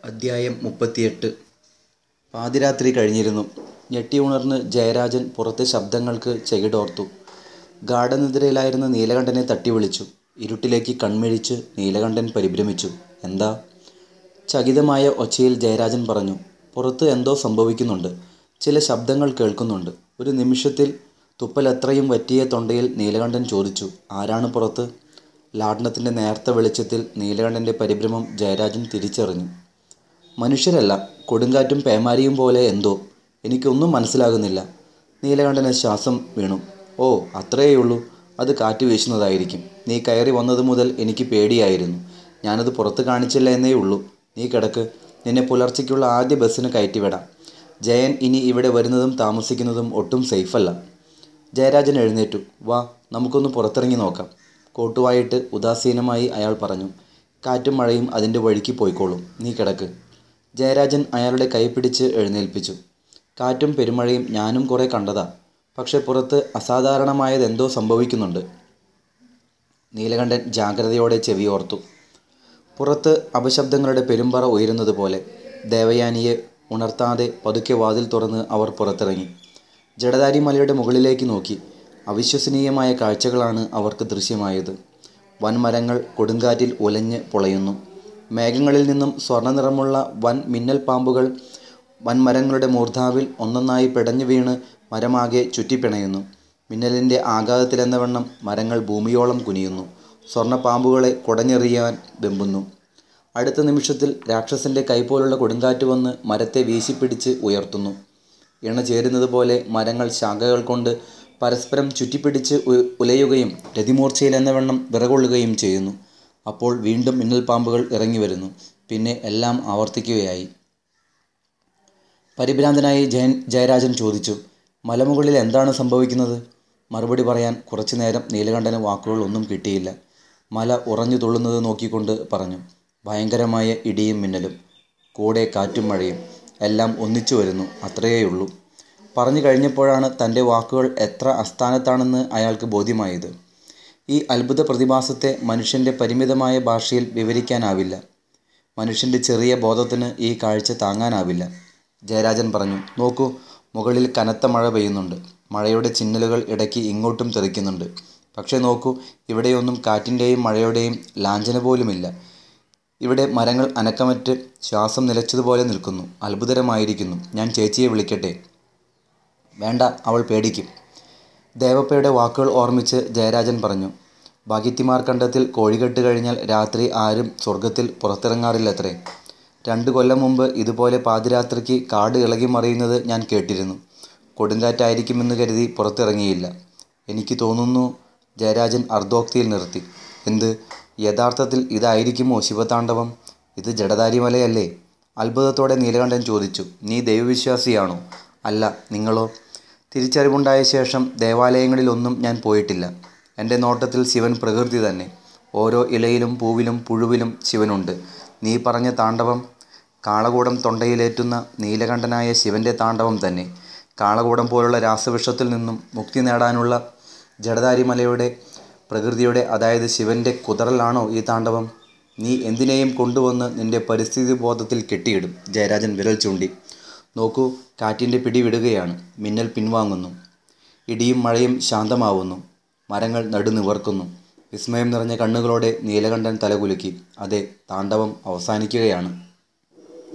അദ്ധ്യായം മുപ്പത്തിയെട്ട് പാതിരാത്രി കഴിഞ്ഞിരുന്നു ഞെട്ടിയുണർന്ന് ജയരാജൻ പുറത്തെ ശബ്ദങ്ങൾക്ക് ചെകിടോർത്തു ഗാഢനിദ്രയിലായിരുന്ന നീലകണ്ഠനെ തട്ടിവിളിച്ചു ഇരുട്ടിലേക്ക് കൺമിഴിച്ച് നീലകണ്ഠൻ പരിഭ്രമിച്ചു എന്താ ചകിതമായ ഒച്ചയിൽ ജയരാജൻ പറഞ്ഞു പുറത്ത് എന്തോ സംഭവിക്കുന്നുണ്ട് ചില ശബ്ദങ്ങൾ കേൾക്കുന്നുണ്ട് ഒരു നിമിഷത്തിൽ തുപ്പലത്രയും വറ്റിയ തൊണ്ടയിൽ നീലകണ്ഠൻ ചോദിച്ചു ആരാണ് പുറത്ത് ലാടനത്തിൻ്റെ നേർത്ത വെളിച്ചത്തിൽ നീലകണ്ഠൻ്റെ പരിഭ്രമം ജയരാജൻ തിരിച്ചറിഞ്ഞു മനുഷ്യരല്ല കൊടുങ്കാറ്റും പേമാരിയും പോലെ എന്തോ എനിക്കൊന്നും മനസ്സിലാകുന്നില്ല നീലകണ്ഠന് ശ്വാസം വീണു ഓ അത്രയേയുള്ളൂ അത് കാറ്റ് വീശുന്നതായിരിക്കും നീ കയറി വന്നത് മുതൽ എനിക്ക് പേടിയായിരുന്നു ഞാനത് പുറത്ത് കാണിച്ചില്ല എന്നേ ഉള്ളൂ നീ കിടക്ക് നിന്നെ പുലർച്ചയ്ക്കുള്ള ആദ്യ ബസ്സിന് കയറ്റിവിടാം ജയൻ ഇനി ഇവിടെ വരുന്നതും താമസിക്കുന്നതും ഒട്ടും സേഫല്ല ജയരാജൻ എഴുന്നേറ്റു വാ നമുക്കൊന്ന് പുറത്തിറങ്ങി നോക്കാം കോട്ടുവായിട്ട് ഉദാസീനമായി അയാൾ പറഞ്ഞു കാറ്റും മഴയും അതിൻ്റെ വഴിക്ക് പോയിക്കോളും നീ കിടക്ക് ജയരാജൻ അയാളുടെ കൈ പിടിച്ച് എഴുന്നേൽപ്പിച്ചു കാറ്റും പെരുമഴയും ഞാനും കുറേ കണ്ടതാ പക്ഷെ പുറത്ത് അസാധാരണമായതെന്തോ സംഭവിക്കുന്നുണ്ട് നീലകണ്ഠൻ ജാഗ്രതയോടെ ചെവിയോർത്തു പുറത്ത് അപശബ്ദങ്ങളുടെ പെരുമ്പറ ഉയരുന്നത് പോലെ ദേവയാനിയെ ഉണർത്താതെ പതുക്കെ വാതിൽ തുറന്ന് അവർ പുറത്തിറങ്ങി ജഡധാരി മലയുടെ മുകളിലേക്ക് നോക്കി അവിശ്വസനീയമായ കാഴ്ചകളാണ് അവർക്ക് ദൃശ്യമായത് വൻമരങ്ങൾ കൊടുങ്കാറ്റിൽ ഉലഞ്ഞ് പൊളയുന്നു മേഘങ്ങളിൽ നിന്നും സ്വർണ്ണ നിറമുള്ള വൻ മിന്നൽ പാമ്പുകൾ വൻമരങ്ങളുടെ മൂർധാവിൽ ഒന്നൊന്നായി പിടഞ്ഞു വീണ് മരമാകെ ചുറ്റിപ്പിണയുന്നു മിന്നലിൻ്റെ ആഘാതത്തിലെന്നവണ്ണം മരങ്ങൾ ഭൂമിയോളം കുനിയുന്നു സ്വർണ്ണ പാമ്പുകളെ കുടഞ്ഞെറിയാൻ വെമ്പുന്നു അടുത്ത നിമിഷത്തിൽ രാക്ഷസൻ്റെ കൈപോലുള്ള കൊടുങ്കാറ്റ് വന്ന് മരത്തെ വീശിപ്പിടിച്ച് ഉയർത്തുന്നു ഇണ ചേരുന്നത് പോലെ മരങ്ങൾ ശാഖകൾ കൊണ്ട് പരസ്പരം ചുറ്റിപ്പിടിച്ച് ഉ- ഉലയുകയും രതിമൂർച്ചയിൽ എന്നവണ്ണം വിറകൊള്ളുകയും ചെയ്യുന്നു അപ്പോൾ വീണ്ടും മിന്നൽ പാമ്പുകൾ ഇറങ്ങി വരുന്നു പിന്നെ എല്ലാം ആവർത്തിക്കുകയായി പരിഭ്രാന്തനായി ജയൻ ജയരാജൻ ചോദിച്ചു മലമുകളിൽ എന്താണ് സംഭവിക്കുന്നത് മറുപടി പറയാൻ കുറച്ചു നേരം നീലകണ്ഠന് വാക്കുകൾ ഒന്നും കിട്ടിയില്ല മല ഉറഞ്ഞു തുള്ളുന്നത് നോക്കിക്കൊണ്ട് പറഞ്ഞു ഭയങ്കരമായ ഇടിയും മിന്നലും കൂടെ കാറ്റും മഴയും എല്ലാം ഒന്നിച്ചു വരുന്നു അത്രയേയുള്ളൂ പറഞ്ഞു കഴിഞ്ഞപ്പോഴാണ് തൻ്റെ വാക്കുകൾ എത്ര അസ്ഥാനത്താണെന്ന് അയാൾക്ക് ബോധ്യമായത് ഈ അത്ഭുത പ്രതിഭാസത്തെ മനുഷ്യൻ്റെ പരിമിതമായ ഭാഷയിൽ വിവരിക്കാനാവില്ല മനുഷ്യൻ്റെ ചെറിയ ബോധത്തിന് ഈ കാഴ്ച താങ്ങാനാവില്ല ജയരാജൻ പറഞ്ഞു നോക്കൂ മുകളിൽ കനത്ത മഴ പെയ്യുന്നുണ്ട് മഴയുടെ ചിന്നലുകൾ ഇടയ്ക്ക് ഇങ്ങോട്ടും തെറിക്കുന്നുണ്ട് പക്ഷേ നോക്കൂ ഇവിടെയൊന്നും കാറ്റിൻ്റെയും മഴയുടെയും ലാഞ്ചന പോലുമില്ല ഇവിടെ മരങ്ങൾ അനക്കമറ്റ് ശ്വാസം നിലച്ചതുപോലെ നിൽക്കുന്നു അത്ഭുതകരമായിരിക്കുന്നു ഞാൻ ചേച്ചിയെ വിളിക്കട്ടെ വേണ്ട അവൾ പേടിക്കും ദേവപ്പയുടെ വാക്കുകൾ ഓർമ്മിച്ച് ജയരാജൻ പറഞ്ഞു ഭാഗ്യത്തിമാർ കണ്ടത്തിൽ കോഴികെട്ട് കഴിഞ്ഞാൽ രാത്രി ആരും സ്വർഗത്തിൽ പുറത്തിറങ്ങാറില്ലത്രേ രണ്ട് കൊല്ലം മുമ്പ് ഇതുപോലെ പാതിരാത്രിക്ക് കാട് ഇളകി മറിയുന്നത് ഞാൻ കേട്ടിരുന്നു കൊടുങ്കാറ്റായിരിക്കുമെന്ന് കരുതി പുറത്തിറങ്ങിയില്ല എനിക്ക് തോന്നുന്നു ജയരാജൻ അർദ്ധോക്തിയിൽ നിർത്തി എന്ത് യഥാർത്ഥത്തിൽ ഇതായിരിക്കുമോ ശിവതാണ്ഡവം ഇത് ജഡധാരിമലയല്ലേ അത്ഭുതത്തോടെ നീലകണ്ഠൻ ചോദിച്ചു നീ ദൈവവിശ്വാസിയാണോ അല്ല നിങ്ങളോ തിരിച്ചറിവുണ്ടായ ശേഷം ദേവാലയങ്ങളിലൊന്നും ഞാൻ പോയിട്ടില്ല എൻ്റെ നോട്ടത്തിൽ ശിവൻ പ്രകൃതി തന്നെ ഓരോ ഇലയിലും പൂവിലും പുഴുവിലും ശിവനുണ്ട് നീ പറഞ്ഞ താണ്ഡവം കാളകൂടം തൊണ്ടയിലേറ്റുന്ന നീലകണ്ഠനായ ശിവൻ്റെ താണ്ഡവം തന്നെ കാളകൂടം പോലുള്ള രാസവിഷത്തിൽ നിന്നും മുക്തി നേടാനുള്ള ജഡധാരിമലയുടെ പ്രകൃതിയുടെ അതായത് ശിവൻ്റെ കുതറലാണോ ഈ താണ്ഡവം നീ എന്തിനേയും കൊണ്ടുവന്ന് നിന്റെ പരിസ്ഥിതി ബോധത്തിൽ കെട്ടിയിടും ജയരാജൻ വിരൽ ചൂണ്ടി നോക്കൂ കാറ്റിൻ്റെ പിടി വിടുകയാണ് മിന്നൽ പിൻവാങ്ങുന്നു ഇടിയും മഴയും ശാന്തമാവുന്നു മരങ്ങൾ നടുനിവർക്കുന്നു വിസ്മയം നിറഞ്ഞ കണ്ണുകളോടെ നീലകണ്ഠൻ തലകുലുക്കി അതെ താണ്ഡവം അവസാനിക്കുകയാണ്